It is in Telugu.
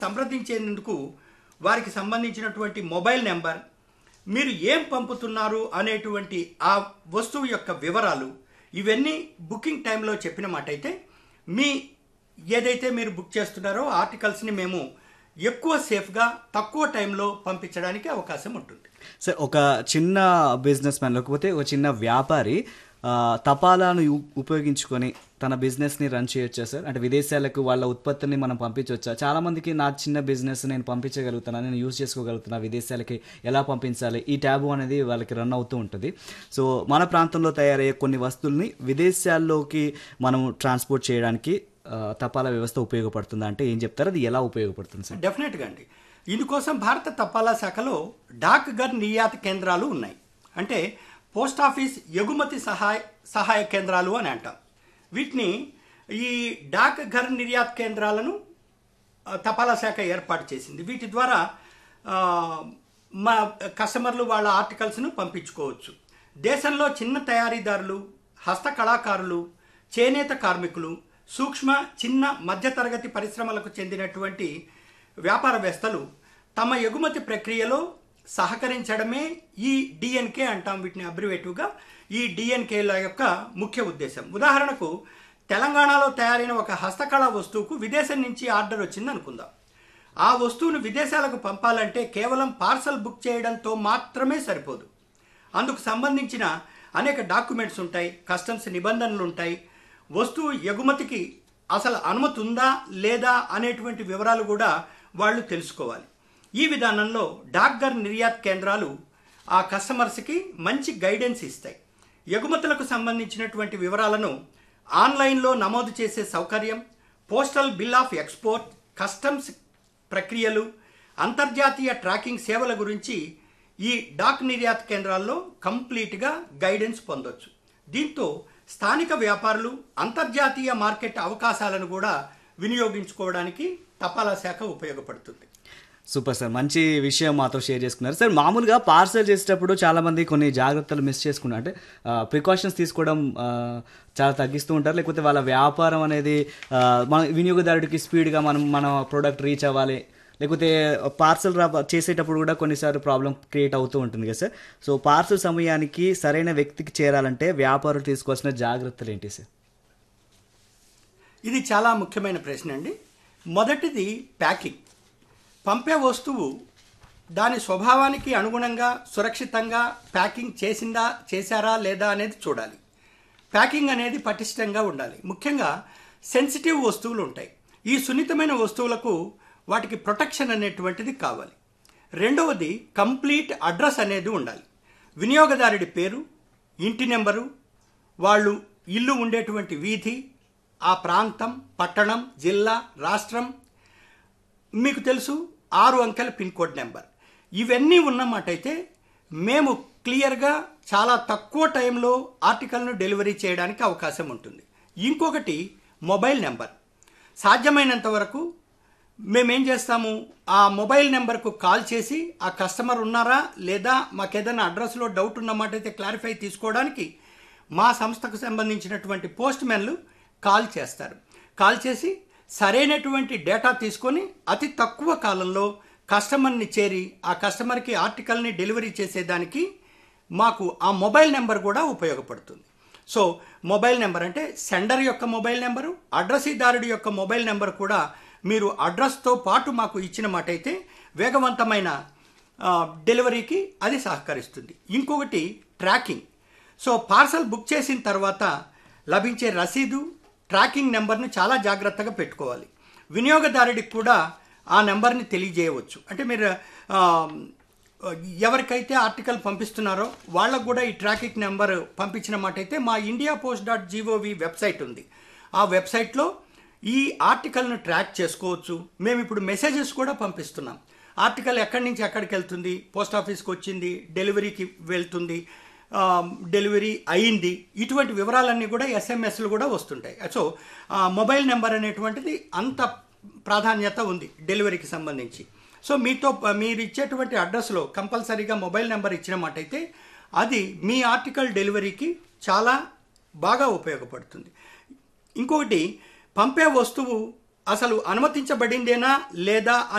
సంప్రదించేందుకు వారికి సంబంధించినటువంటి మొబైల్ నెంబర్ మీరు ఏం పంపుతున్నారు అనేటువంటి ఆ వస్తువు యొక్క వివరాలు ఇవన్నీ బుకింగ్ టైంలో చెప్పిన మాట అయితే మీ ఏదైతే మీరు బుక్ చేస్తున్నారో ఆర్టికల్స్ని మేము ఎక్కువ సేఫ్గా తక్కువ టైంలో పంపించడానికి అవకాశం ఉంటుంది సార్ ఒక చిన్న బిజినెస్ మ్యాన్ లేకపోతే ఒక చిన్న వ్యాపారి ఆ, తపాలాను ఉ- ఉపయోగించుకొని తన బిజినెస్ని రన్ చేయొచ్చా సార్ అంటే విదేశాలకు వాళ్ళ ఉత్పత్తిని మనం పంపించవచ్చా చాలా మందికి నా చిన్న బిజినెస్ నేను పంపించగలుగుతాను నేను యూజ్ చేసుకోగలుగుతున్నా విదేశాలకి ఎలా పంపించాలి ఈ ట్యాబు అనేది వాళ్ళకి రన్ అవుతూ ఉంటుంది సో మన ప్రాంతంలో తయారయ్యే కొన్ని వస్తువుల్ని విదేశాల్లోకి మనం ట్రాన్స్పోర్ట్ చేయడానికి ఆ, తపాలా వ్యవస్థ ఉపయోగపడుతుందా అంటే ఏం చెప్తారు అది ఎలా ఉపయోగపడుతుంది సార్ డెఫినెట్గా అండి ఇందుకోసం భారత తపాలా శాఖలో డాక్ గర్ నిర్యాత కేంద్రాలు ఉన్నాయి అంటే పోస్ట్ ఆఫీస్ ఎగుమతి సహాయ సహాయ కేంద్రాలు అని అంటాం వీటిని ఈ డాక్ ఘర్ నిర్యాత్ కేంద్రాలను ఆ, తపాలా శాఖ ఏర్పాటు చేసింది వీటి ద్వారా ఆ, మా కస్టమర్లు వాళ్ళ ఆర్టికల్స్ను పంపించుకోవచ్చు దేశంలో చిన్న తయారీదారులు హస్త కళాకారులు చేనేత కార్మికులు సూక్ష్మ చిన్న మధ్యతరగతి పరిశ్రమలకు చెందినటువంటి వ్యాపారవేత్తలు తమ ఎగుమతి ప్రక్రియలో సహకరించడమే ఈ డిఎన్కే అంటాం వీటిని అబ్రివేటివ్గా ఈ డిఎన్కేల యొక్క ముఖ్య ఉద్దేశం ఉదాహరణకు తెలంగాణలో తయారైన ఒక హస్తకళా వస్తువుకు విదేశం నుంచి ఆర్డర్ వచ్చింది అనుకుందాం ఆ వస్తువును విదేశాలకు పంపాలంటే కేవలం పార్సల్ బుక్ చేయడంతో మాత్రమే సరిపోదు అందుకు సంబంధించిన అనేక డాక్యుమెంట్స్ ఉంటాయి కస్టమ్స్ నిబంధనలు ఉంటాయి వస్తువు ఎగుమతికి అసలు అనుమతి ఉందా లేదా అనేటువంటి వివరాలు కూడా వాళ్ళు తెలుసుకోవాలి ఈ విధానంలో డాక్గర్ నిర్యాత్ కేంద్రాలు ఆ కస్టమర్స్కి మంచి గైడెన్స్ ఇస్తాయి ఎగుమతులకు సంబంధించినటువంటి వివరాలను ఆన్లైన్లో నమోదు చేసే సౌకర్యం postal bill of export customs ప్రక్రియలు అంతర్జాతీయ ట్రాకింగ్ సేవల గురించి ఈ డాక్ నిర్యాత్ కేంద్రాల్లో కంప్లీట్గా గైడెన్స్ పొందొచ్చు దీంతో స్థానిక వ్యాపారులు అంతర్జాతీయ మార్కెట్ అవకాశాలను కూడా వినియోగించుకోవడానికి తపాలా శాఖ ఉపయోగపడుతుంది సూపర్ సార్ మంచి విషయం మాతో షేర్ చేసుకున్నారు సార్ మామూలుగా పార్సల్ చేసేటప్పుడు చాలా మంది కొన్ని జాగ్రత్తలు మిస్ చేసుకున్నారు అంటే ప్రికాషన్స్ తీసుకోవడం ఆ, చాలా తగ్గిస్తూ ఉంటారు లేకపోతే వాళ్ళ వ్యాపారం అనేది ఆ, మన వినియోగదారుడికి స్పీడ్గా మనం మన ప్రోడక్ట్ రీచ్ అవ్వాలి లేకపోతే పార్సల్ రా చేసేటప్పుడు కూడా కొన్నిసార్లు ప్రాబ్లం క్రియేట్ అవుతూ ఉంటుంది కదా సార్ సో పార్సల్ సమయానికి సరైన వ్యక్తికి చేరాలంటే వ్యాపారులు తీసుకోవాల్సిన జాగ్రత్తలు ఏంటి సార్ ఇది చాలా ముఖ్యమైన ప్రశ్న అండి మొదటిది ప్యాకింగ్ పంపే వస్తువు దాని స్వభావానికి అనుగుణంగా సురక్షితంగా ప్యాకింగ్ చేసిందా చేశారా లేదా అనేది చూడాలి ప్యాకింగ్ అనేది పటిష్టంగా ఉండాలి ముఖ్యంగా సెన్సిటివ్ వస్తువులు ఉంటాయి ఈ సున్నితమైన వస్తువులకు వాటికి ప్రొటెక్షన్ అనేటువంటిది కావాలి రెండవది కంప్లీట్ అడ్రస్ అనేది ఉండాలి వినియోగదారుడి పేరు ఇంటి నెంబరు వాళ్ళు ఇల్లు ఉండేటువంటి వీధి ఆ ప్రాంతం పట్టణం జిల్లా రాష్ట్రం మీకు తెలుసు ఆరు అంకెల పిన్ కోడ్ నెంబర్ ఇవన్నీ ఉన్నమాట అయితే మేము క్లియర్గా చాలా తక్కువ టైంలో ఆర్టికల్ను డెలివరీ చేయడానికి అవకాశం ఉంటుంది ఇంకొకటి మొబైల్ నెంబర్ సాధ్యమైనంత వరకు మేమేం చేస్తాము ఆ మొబైల్ నెంబర్కు కాల్ చేసి ఆ కస్టమర్ ఉన్నారా లేదా మాకేదైనా అడ్రస్లో డౌట్ ఉన్నమాట అయితే క్లారిఫై తీసుకోవడానికి మా సంస్థకు సంబంధించినటువంటి పోస్ట్ మెన్లు కాల్ చేస్తారు కాల్ చేసి సరైనటువంటి డేటా తీసుకొని అతి తక్కువ కాలంలో కస్టమర్ని చేరి ఆ కస్టమర్కి ఆర్టికల్ని డెలివరీ చేసేదానికి మాకు ఆ మొబైల్ నెంబర్ కూడా ఉపయోగపడుతుంది సో మొబైల్ నెంబర్ అంటే సెండర్ యొక్క మొబైల్ నెంబరు అడ్రసీదారుడి యొక్క మొబైల్ నెంబర్ కూడా మీరు అడ్రస్తో పాటు మాకు ఇచ్చిన మాట అయితే వేగవంతమైన ఆ, డెలివరీకి అది సహకరిస్తుంది ఇంకొకటి ట్రాకింగ్ సో పార్సల్ బుక్ చేసిన తర్వాత లభించే రసీదు ట్రాకింగ్ నెంబర్ను చాలా జాగ్రత్తగా పెట్టుకోవాలి వినియోగదారుడికి కూడా ఆ నెంబర్ని తెలియజేయవచ్చు అంటే మీరు ఆ, ఎవరికైతే ఆర్టికల్ పంపిస్తున్నారో వాళ్ళకు కూడా ఈ ట్రాకింగ్ నెంబర్ పంపించిన మాట అయితే మా India post dot GOV website ఉంది ఆ వెబ్సైట్లో ఈ ఆర్టికల్ను ట్రాక్ చేసుకోవచ్చు మేము ఇప్పుడు మెసేజెస్ కూడా పంపిస్తున్నాం ఆర్టికల్ ఎక్కడి నుంచి ఎక్కడికి వెళ్తుంది పోస్ట్ ఆఫీస్కి వచ్చింది డెలివరీకి వెళ్తుంది ఆ, డెలివరీ అయింది ఇటువంటి వివరాలన్నీ కూడా ఎస్ఎంఎస్లు కూడా వస్తుంటాయి సో ఆ, మొబైల్ నెంబర్ అనేటువంటిది అంత ప్రాధాన్యత ఉంది డెలివరీకి సంబంధించి సో మీతో మీరు ఇచ్చేటువంటి అడ్రస్లో కంపల్సరీగా మొబైల్ నెంబర్ ఇచ్చిన మాట అయితే అది మీ ఆర్టికల్ డెలివరీకి చాలా బాగా ఉపయోగపడుతుంది ఇంకొకటి పంపే వస్తువు అసలు అనుమతించబడిందేనా లేదా